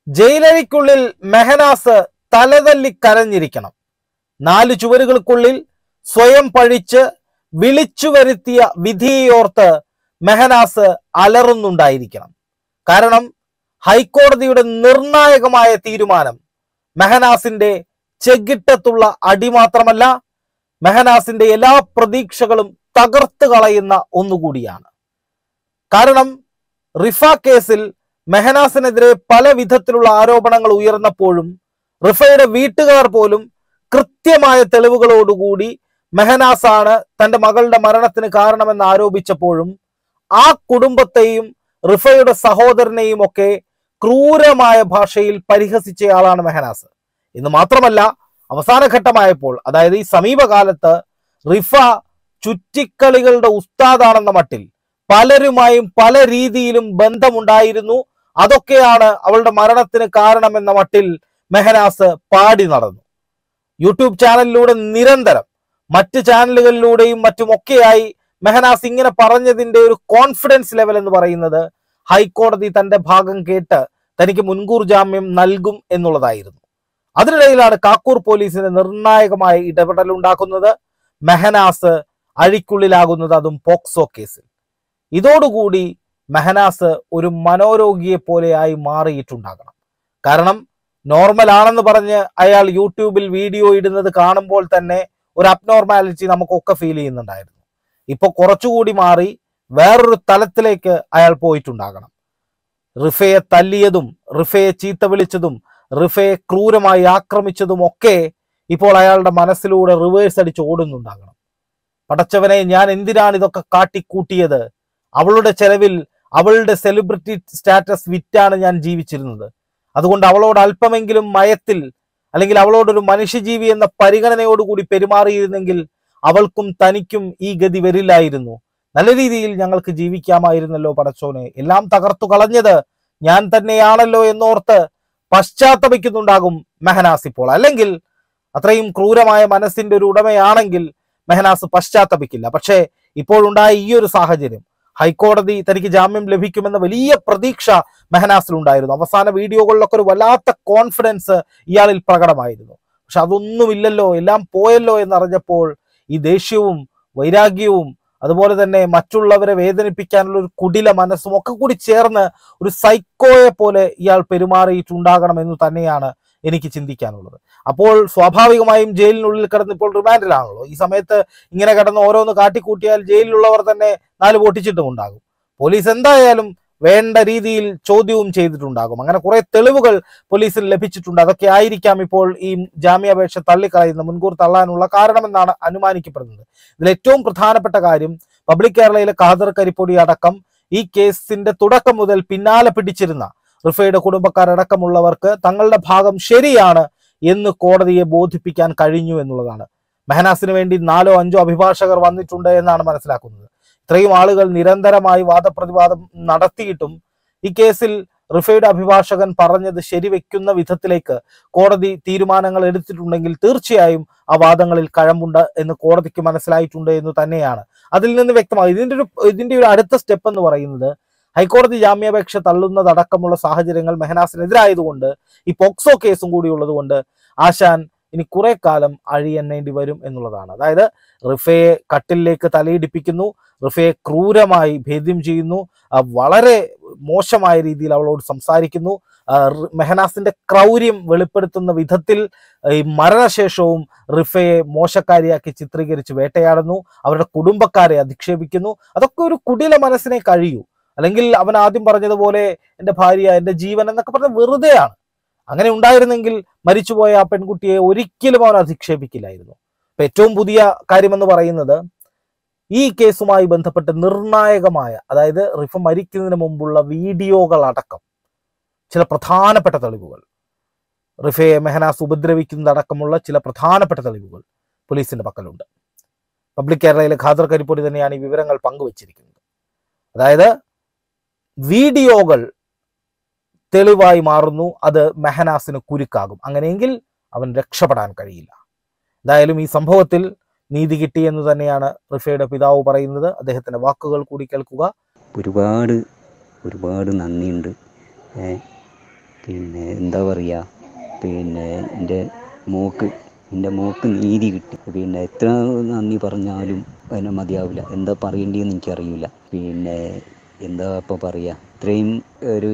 ജയിലഴിക്കുള്ളിൽ മെഹനാസ് തലതല്ലി കരഞ്ഞിരിക്കണം നാല് ചുവരുകൾക്കുള്ളിൽ സ്വയം പഴിച്ച് വിളിച്ചു വരുത്തിയ വിധിയോർത്ത് മെഹനാസ് അലറുന്നുണ്ടായിരിക്കണം കാരണം ഹൈക്കോടതിയുടെ നിർണായകമായ തീരുമാനം മെഹനാസിന്റെ ചെകിട്ടത്തുള്ള അടി മാത്രമല്ല മെഹനാസിന്റെ എല്ലാ പ്രതീക്ഷകളും തകർത്ത് കളയുന്ന ഒന്നുകൂടിയാണ് കാരണം റിഫ കേസിൽ മെഹനാസിനെതിരെ പല വിധത്തിലുള്ള ആരോപണങ്ങൾ ഉയർന്നപ്പോഴും റിഫയുടെ വീട്ടുകാർ പോലും കൃത്യമായ തെളിവുകളോടുകൂടി മെഹനാസാണ് തന്റെ മകളുടെ മരണത്തിന് കാരണമെന്ന് ആരോപിച്ചപ്പോഴും ആ കുടുംബത്തെയും റിഫയുടെ സഹോദരനെയും ഒക്കെ ക്രൂരമായ ഭാഷയിൽ പരിഹസിച്ചയാളാണ് മെഹനാസ് എന്ന് മാത്രമല്ല അവസാന ഘട്ടമായപ്പോൾ അതായത് ഈ സമീപകാലത്ത് റിഫ ചുറ്റിക്കളികളുടെ ഉസ്താദാണെന്ന മട്ടിൽ പലരുമായും പല രീതിയിലും ബന്ധമുണ്ടായിരുന്നു അതൊക്കെയാണ് അവളുടെ മരണത്തിന് കാരണമെന്ന മട്ടിൽ മെഹനാസ് പാടി നടന്നു യൂട്യൂബ് ചാനലിലൂടെ നിരന്തരം മറ്റ് ചാനലുകളിലൂടെയും മറ്റുമൊക്കെയായി മെഹനാസ് ഇങ്ങനെ പറഞ്ഞതിന്റെ ഒരു കോൺഫിഡൻസ് ലെവൽ എന്ന് പറയുന്നത് ഹൈക്കോടതി തന്റെ ഭാഗം കേട്ട് തനിക്ക് മുൻകൂർ ജാമ്യം നൽകും എന്നുള്ളതായിരുന്നു അതിനിടയിലാണ് കാക്കൂർ പോലീസിന് നിർണായകമായ ഇടപെടൽ ഉണ്ടാക്കുന്നത് മെഹനാസ് അഴിക്കുള്ളിലാകുന്നത് അതും പോക്സോ കേസിൽ ഇതോടുകൂടി മെഹനാസ് ഒരു മനോരോഗിയെ പോലെയായി മാറിയിട്ടുണ്ടാകണം കാരണം നോർമൽ ആണെന്ന് പറഞ്ഞ് അയാൾ യൂട്യൂബിൽ വീഡിയോ ഇടുന്നത് കാണുമ്പോൾ തന്നെ ഒരു അബ്നോർമാലിറ്റി നമുക്കൊക്കെ ഫീൽ ചെയ്യുന്നുണ്ടായിരുന്നു ഇപ്പൊ കുറച്ചുകൂടി മാറി വേറൊരു തലത്തിലേക്ക് അയാൾ പോയിട്ടുണ്ടാകണം റിഫയെ തല്ലിയതും റിഫയെ ചീത്ത വിളിച്ചതും റിഫയെ ക്രൂരമായി ആക്രമിച്ചതും ഒക്കെ ഇപ്പോൾ അയാളുടെ മനസ്സിലൂടെ റിവേഴ്സ് അടിച്ച് ഓടുന്നുണ്ടാകണം പടച്ചവനെ ഞാൻ എന്തിനാണ് ഇതൊക്കെ കാട്ടിക്കൂട്ടിയത് അവളുടെ ചെലവിൽ അവളുടെ സെലിബ്രിറ്റി സ്റ്റാറ്റസ് വിറ്റാണ് ഞാൻ ജീവിച്ചിരുന്നത് അതുകൊണ്ട് അവളോട് അല്പമെങ്കിലും മയത്തിൽ അല്ലെങ്കിൽ അവളോടൊരു മനുഷ്യജീവി എന്ന പരിഗണനയോടുകൂടി പെരുമാറിയിരുന്നെങ്കിൽ അവൾക്കും തനിക്കും ഈ ഗതി വരില്ലായിരുന്നു നല്ല രീതിയിൽ ഞങ്ങൾക്ക് ജീവിക്കാമായിരുന്നല്ലോ പടച്ചോനെ എല്ലാം തകർത്തു കളഞ്ഞത് ഞാൻ തന്നെയാണല്ലോ എന്നോർത്ത് പശ്ചാത്തപിക്കുന്നുണ്ടാകും മെഹനാസ് ഇപ്പോൾ അല്ലെങ്കിൽ അത്രയും ക്രൂരമായ മനസ്സിന്റെ ഒരു ഉടമയാണെങ്കിൽ മെഹനാസ് പശ്ചാത്തപിക്കില്ല പക്ഷേ ഇപ്പോഴുണ്ടായ ഈ ഒരു സാഹചര്യം ഹൈക്കോടതി തനിക്ക് ജാമ്യം ലഭിക്കുമെന്ന വലിയ പ്രതീക്ഷ മെഹനാസിലുണ്ടായിരുന്നു അവസാന വീഡിയോകളിലൊക്കെ ഒരു വല്ലാത്ത കോൺഫിഡൻസ് ഇയാളിൽ പ്രകടമായിരുന്നു പക്ഷെ അതൊന്നുമില്ലല്ലോ എല്ലാം പോയല്ലോ എന്നറിഞ്ഞപ്പോൾ ഈ ദേഷ്യവും വൈരാഗ്യവും അതുപോലെ തന്നെ മറ്റുള്ളവരെ വേദനിപ്പിക്കാനുള്ള ഒരു കുടില മനസ്സും ഒക്കെ കൂടി ചേർന്ന് ഒരു സൈക്കോയെ പോലെ ഇയാൾ പെരുമാറിയിട്ടുണ്ടാകണം എന്ന് തന്നെയാണ് എനിക്ക് ചിന്തിക്കാനുള്ളത് അപ്പോൾ സ്വാഭാവികമായും ജയിലിനുള്ളിൽ കിടന്ന് ഇപ്പോൾ റിമാൻഡിലാണല്ലോ ഈ സമയത്ത് ഇങ്ങനെ കിടന്ന് ഓരോന്ന് കാട്ടിക്കൂട്ടിയാൽ ജയിലിലുള്ളവർ തന്നെ നാല് പൊട്ടിച്ചിട്ടും ഉണ്ടാകും പോലീസ് എന്തായാലും വേണ്ട രീതിയിൽ ചോദ്യവും ചെയ്തിട്ടുണ്ടാകും അങ്ങനെ കുറെ തെളിവുകൾ പോലീസിന് ലഭിച്ചിട്ടുണ്ട് അതൊക്കെ ആയിരിക്കാം ഇപ്പോൾ ഈ ജാമ്യാപേക്ഷ തള്ളിക്കളയുന്ന മുൻകൂർ തള്ളാനുള്ള കാരണമെന്നാണ് അനുമാനിക്കപ്പെടുന്നത് ഇതിൽ ഏറ്റവും പ്രധാനപ്പെട്ട കാര്യം പബ്ലിക് കേരളയിലെ ഖാദർ കരിപ്പൊടി അടക്കം ഈ കേസിന്റെ തുടക്കം മുതൽ പിന്നാലെ പിടിച്ചിരുന്ന റിഫയുടെ കുടുംബക്കാരടക്കമുള്ളവർക്ക് തങ്ങളുടെ ഭാഗം ശരിയാണ് എന്ന് കോടതിയെ ബോധിപ്പിക്കാൻ കഴിഞ്ഞു എന്നുള്ളതാണ് മെഹനാസിന് വേണ്ടി നാലോ അഞ്ചോ അഭിഭാഷകർ വന്നിട്ടുണ്ട് എന്നാണ് മനസ്സിലാക്കുന്നത് ഇത്രയും ആളുകൾ നിരന്തരമായി വാദപ്രതിവാദം നടത്തിയിട്ടും ഈ കേസിൽ റിഫയുടെ അഭിഭാഷകൻ പറഞ്ഞത് ശരിവെക്കുന്ന വിധത്തിലേക്ക് കോടതി തീരുമാനങ്ങൾ എടുത്തിട്ടുണ്ടെങ്കിൽ തീർച്ചയായും ആ വാദങ്ങളിൽ കഴമ്പുണ്ട് എന്ന് കോടതിക്ക് മനസ്സിലായിട്ടുണ്ട് എന്ന് തന്നെയാണ് അതിൽ നിന്ന് വ്യക്തമായി ഇതിന്റെ ഒരു ഇതിന്റെ ഒരു അടുത്ത സ്റ്റെപ്പ് എന്ന് പറയുന്നത് ഹൈക്കോടതി ജാമ്യാപേക്ഷ തള്ളുന്നതടക്കമുള്ള സാഹചര്യങ്ങൾ മെഹനാസിനെതിരായതുകൊണ്ട് ഈ പോക്സോ കേസും കൂടി ഉള്ളതുകൊണ്ട് ആശാൻ ഇനി കുറെ കാലം അഴിയെണ്ണേണ്ടി വരും എന്നുള്ളതാണ് അതായത് റിഫയെ കട്ടിലേക്ക് തലയിടിപ്പിക്കുന്നു റിഫയെ ക്രൂരമായി ഭേദ്യം ചെയ്യുന്നു ആ, വളരെ മോശമായ രീതിയിൽ അവളോട് സംസാരിക്കുന്നു ആ, റി- മെഹനാസിന്റെ ക്രൗര്യം വെളിപ്പെടുത്തുന്ന വിധത്തിൽ ഈ മരണശേഷവും റിഫയെ മോശക്കാരിയാക്കി ചിത്രീകരിച്ച് വേട്ടയാടുന്നു അവരുടെ കുടുംബക്കാരെ അധിക്ഷേപിക്കുന്നു അതൊക്കെ ഒരു കുടില മനസ്സിനെ കഴിയൂ അല്ലെങ്കിൽ അവൻ ആദ്യം പറഞ്ഞതുപോലെ എൻ്റെ ഭാര്യ എൻ്റെ ജീവൻ എന്നൊക്കെ പറഞ്ഞ വെറുതെയാണ് അങ്ങനെ ഉണ്ടായിരുന്നെങ്കിൽ മരിച്ചുപോയ ആ പെൺകുട്ടിയെ ഒരിക്കലും അവൻ അധിക്ഷേപിക്കില്ലായിരുന്നു ഇപ്പൊ ഏറ്റവും പുതിയ കാര്യമെന്ന് പറയുന്നത് ഈ കേസുമായി ബന്ധപ്പെട്ട് നിർണായകമായ അതായത് റിഫ മരിക്കുന്നതിന് മുമ്പുള്ള വീഡിയോകൾ അടക്കം ചില പ്രധാനപ്പെട്ട തെളിവുകൾ റിഫയെ മെഹനാസ് ഉപദ്രവിക്കുന്നതടക്കമുള്ള ചില പ്രധാനപ്പെട്ട തെളിവുകൾ പോലീസിന്റെ പക്കലുണ്ട് പബ്ലിക് കേരളയിലെ ഖാദർ കരിപ്പൊടി തന്നെയാണ് ഈ വിവരങ്ങൾ പങ്കുവച്ചിരിക്കുന്നത് അതായത് വീഡിയോകൾ തെളിവായി മാറുന്നു അത് മെഹനാസിന് കുരുക്കാകും അങ്ങനെയെങ്കിൽ അവൻ രക്ഷപ്പെടാൻ കഴിയില്ല എന്തായാലും ഈ സംഭവത്തിൽ നീതി കിട്ടി എന്ന് തന്നെയാണ് റിഫയുടെ പിതാവ് പറയുന്നത് അദ്ദേഹത്തിന്റെ വാക്കുകൾ കൂടി കേൾക്കുക ഒരുപാട് ഒരുപാട് നന്ദിയുണ്ട് ഏ പിന്നെ എന്താ പറയുക പിന്നെ എൻ്റെ മോക്ക് എൻ്റെ മോക്ക് നീതി കിട്ടി പിന്നെ എത്ര നന്ദി പറഞ്ഞാലും അതിന് മതിയാവില്ല എന്താ പറയേണ്ടതെന്ന് എനിക്കറിയില്ല പിന്നെ എന്താ ഇപ്പോൾ പറയുക ഇത്രയും ഒരു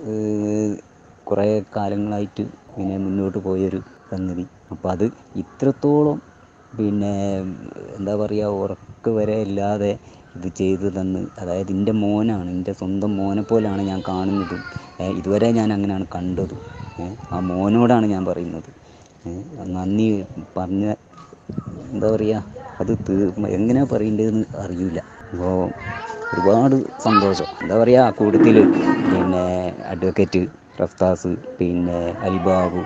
ഏഹ്, കുറേ കാലങ്ങളായിട്ട് പിന്നെ മുന്നോട്ട് പോയൊരു സംഗതി അപ്പോൾ അത് ഇത്രത്തോളം പിന്നെ എന്താ പറയുക ഉറക്ക് വരെ ഇല്ലാതെ ഇത് ചെയ്തു തന്ന് അതായത് എൻ്റെ മോനാണ് എൻ്റെ സ്വന്തം മോനെ പോലെയാണ് ഞാൻ കാണുന്നത് ഏ, ഇതുവരെ ഞാൻ അങ്ങനെയാണ് കണ്ടത് ഏ, ആ മോനോടാണ് ഞാൻ പറയുന്നത് ഏ, നന്ദി പറഞ്ഞ എന്താ പറയുക അത് തീർ എങ്ങനെ പറയേണ്ടതെന്ന് അറിയില്ല അപ്പോൾ ഒരുപാട് സന്തോഷം എന്താ പറയുക ആ കൂട്ടത്തിൽ പിന്നെ അഡ്വക്കേറ്റ് റഫ്താസ് പിന്നെ അൽബാബു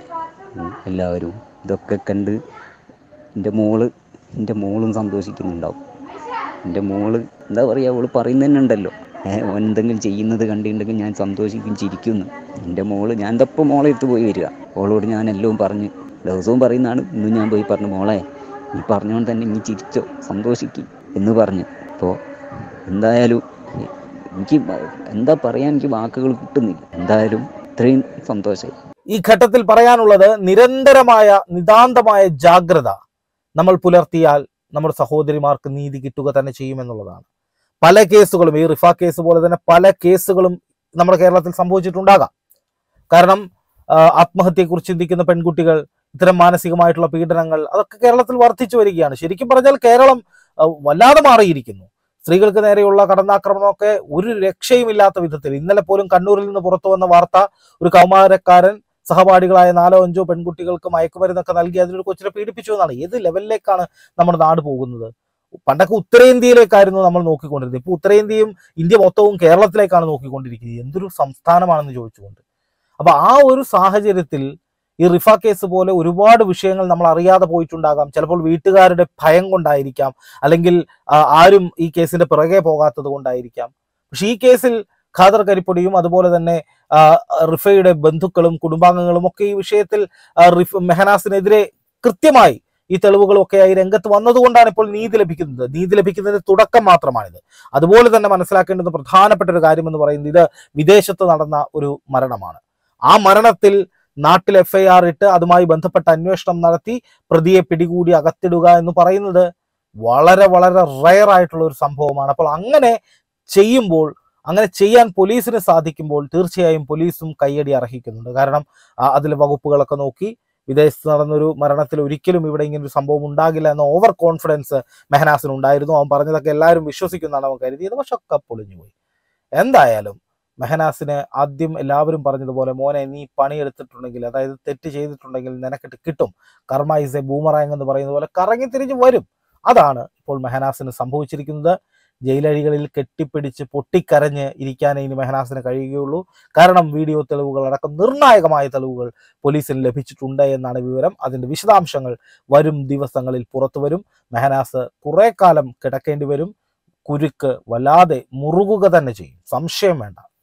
ഉം, എല്ലാവരും ഇതൊക്കെ കണ്ട് എൻ്റെ മോള് എൻ്റെ മോളും സന്തോഷിക്കുന്നുണ്ടാവും എൻ്റെ മോള് എന്താ പറയുക അവള് പറയുന്നത് തന്നെ ഉണ്ടല്ലോ ഏഹ് ഓൻ എന്തെങ്കിലും ചെയ്യുന്നത് കണ്ടിട്ടുണ്ടെങ്കിൽ ഞാൻ സന്തോഷിക്കും ചിരിക്കുന്നു എൻ്റെ മോള് ഞാൻ തപ്പം മോളെ എടുത്ത് പോയി വരിക അവളോട് ഞാൻ എല്ലാം പറഞ്ഞ് ദിവസവും പറയുന്നതാണ് ഇന്നും ഞാൻ പോയി പറഞ്ഞു മോളെ നീ പറഞ്ഞുകൊണ്ട് തന്നെ നീ ചിരിച്ചോ സന്തോഷിക്കും എന്ന് പറഞ്ഞു അപ്പോൾ എന്തായാലും എനിക്ക് എന്താ പറയാൻ എനിക്ക് വാക്കുകൾ കിട്ടുന്നില്ല എന്തായാലും ഇത്രയും സന്തോഷമായി ഈ ഘട്ടത്തിൽ പറയാനുള്ളത് നിരന്തരമായ നിതാന്തമായ ജാഗ്രത നമ്മൾ പുലർത്തിയാൽ നമ്മുടെ സഹോദരിമാർക്ക് നീതി കിട്ടുക തന്നെ ചെയ്യുമെന്നുള്ളതാണ് പല കേസുകളും ഈ റിഫ കേസ് പോലെ തന്നെ പല കേസുകളും നമ്മുടെ കേരളത്തിൽ സംഭവിച്ചിട്ടുണ്ടാകാം കാരണം ആ, ആത്മഹത്യയെക്കുറിച്ച് ചിന്തിക്കുന്ന പെൺകുട്ടികൾ ഇത്തരം മാനസികമായിട്ടുള്ള പീഡനങ്ങൾ അതൊക്കെ കേരളത്തിൽ വർദ്ധിച്ചു വരികയാണ് ശരിക്കും പറഞ്ഞാൽ കേരളം ആ, വല്ലാതെ മാറിയിരിക്കുന്നു സ്ത്രീകൾക്ക് നേരെയുള്ള കടന്നാക്രമണമൊക്കെ ഒരു രക്ഷയുമില്ലാത്ത വിധത്തിൽ ഇന്നലെ പോലും കണ്ണൂരിൽ നിന്ന് പുറത്തു വന്ന വാർത്ത ഒരു കൗമാരക്കാരൻ സഹപാഠികളായ നാലോ അഞ്ചോ പെൺകുട്ടികൾക്ക് മയക്കുമരുന്നൊക്കെ നൽകി അതിലൊരു കൊച്ചിനെ പീഡിപ്പിച്ചു എന്നാണ് ഏത് ലെവലിലേക്കാണ് നമ്മുടെ നാട് പോകുന്നത് പണ്ടൊക്കെ ഉത്തരേന്ത്യയിലേക്കായിരുന്നു നമ്മൾ നോക്കിക്കൊണ്ടിരുന്നത് ഇപ്പൊ ഉത്തരേന്ത്യയും ഇന്ത്യ മൊത്തവും കേരളത്തിലേക്കാണ് നോക്കിക്കൊണ്ടിരിക്കുന്നത് എന്തൊരു സംസ്ഥാനമാണെന്ന് ചോദിച്ചുകൊണ്ട് അപ്പൊ ആ ഒരു സാഹചര്യത്തിൽ ഈ റിഫ കേസ് പോലെ ഒരുപാട് വിഷയങ്ങൾ നമ്മൾ അറിയാതെ പോയിട്ടുണ്ടാകാം ചിലപ്പോൾ വീട്ടുകാരുടെ ഭയം കൊണ്ടായിരിക്കാം അല്ലെങ്കിൽ ആ, ആരും ഈ കേസിന്റെ പിറകെ പോകാത്തത് കൊണ്ടായിരിക്കാം പക്ഷെ ഈ കേസിൽ ഖാദർ കരിപ്പൊടിയും അതുപോലെ തന്നെ ആ, റിഫയുടെ ബന്ധുക്കളും കുടുംബാംഗങ്ങളും ഒക്കെ ഈ വിഷയത്തിൽ ആ, റിഫ് മെഹനാസിനെതിരെ കൃത്യമായി ഈ തെളിവുകളൊക്കെയായി രംഗത്ത് വന്നതുകൊണ്ടാണ് ഇപ്പോൾ നീതി ലഭിക്കുന്നത് നീതി ലഭിക്കുന്നതിന്റെ തുടക്കം മാത്രമാണിത് അതുപോലെ തന്നെ മനസ്സിലാക്കേണ്ടുന്ന പ്രധാനപ്പെട്ട ഒരു കാര്യം എന്ന് പറയുന്നത് ഇത് വിദേശത്ത് നടന്ന ഒരു മരണമാണ് ആ മരണത്തിൽ നാട്ടിൽ എഫ് ഐ ആർ ഇട്ട് അതുമായി ബന്ധപ്പെട്ട അന്വേഷണം നടത്തി പ്രതിയെ പിടികൂടി അകത്തിടുക എന്ന് പറയുന്നത് വളരെ വളരെ റയർ ആയിട്ടുള്ള ഒരു സംഭവമാണ് അപ്പോൾ അങ്ങനെ ചെയ്യുമ്പോൾ അങ്ങനെ ചെയ്യാൻ പോലീസിന് സാധിക്കുമ്പോൾ തീർച്ചയായും പോലീസും കയ്യടി അർഹിക്കുന്നുണ്ട് കാരണം ആ, അതിലെ വകുപ്പുകളൊക്കെ നോക്കി വിദേശത്ത് നടന്നൊരു മരണത്തിൽ ഒരിക്കലും ഇവിടെ ഇങ്ങനെ ഒരു സംഭവം ഉണ്ടാകില്ല എന്ന ഓവർ കോൺഫിഡൻസ് മെഹനാസിന് ഉണ്ടായിരുന്നു അവൻ പറഞ്ഞതൊക്കെ എല്ലാവരും വിശ്വസിക്കുന്നതാണ് അവൻ കരുതിയത് പക്ഷെ ഒക്കെ പൊളിഞ്ഞുപോയി എന്തായാലും മെഹനാസിന് ആദ്യം എല്ലാവരും പറഞ്ഞതുപോലെ മോനെ നീ പണിയെടുത്തിട്ടുണ്ടെങ്കിൽ അതായത് തെറ്റ് ചെയ്തിട്ടുണ്ടെങ്കിൽ നിനക്കിട്ട് കിട്ടും കർമ്മ ഇസ് എ ബൂമറാങ് എന്ന് പറയുന്ന പോലെ കറങ്ങി തിരിഞ്ഞ് വരും അതാണ് ഇപ്പോൾ മെഹനാസിന് സംഭവിച്ചിരിക്കുന്നത് ജയിലഴികളിൽ കെട്ടിപ്പിടിച്ച് പൊട്ടിക്കരഞ്ഞ് ഇരിക്കാനേ ഇനി മെഹനാസിന് കഴിയുകയുള്ളൂ കാരണം വീഡിയോ തെളിവുകൾ അടക്കം നിർണായകമായ തെളിവുകൾ പോലീസിന് ലഭിച്ചിട്ടുണ്ട് എന്നാണ് വിവരം അതിന്റെ വിശദാംശങ്ങൾ വരും ദിവസങ്ങളിൽ പുറത്തു വരും മെഹനാസ് കുറെ കാലം കിടക്കേണ്ടി വരും കുരുക്ക് വല്ലാതെ മുറുകുക തന്നെ ചെയ്യും സംശയം വേണ്ട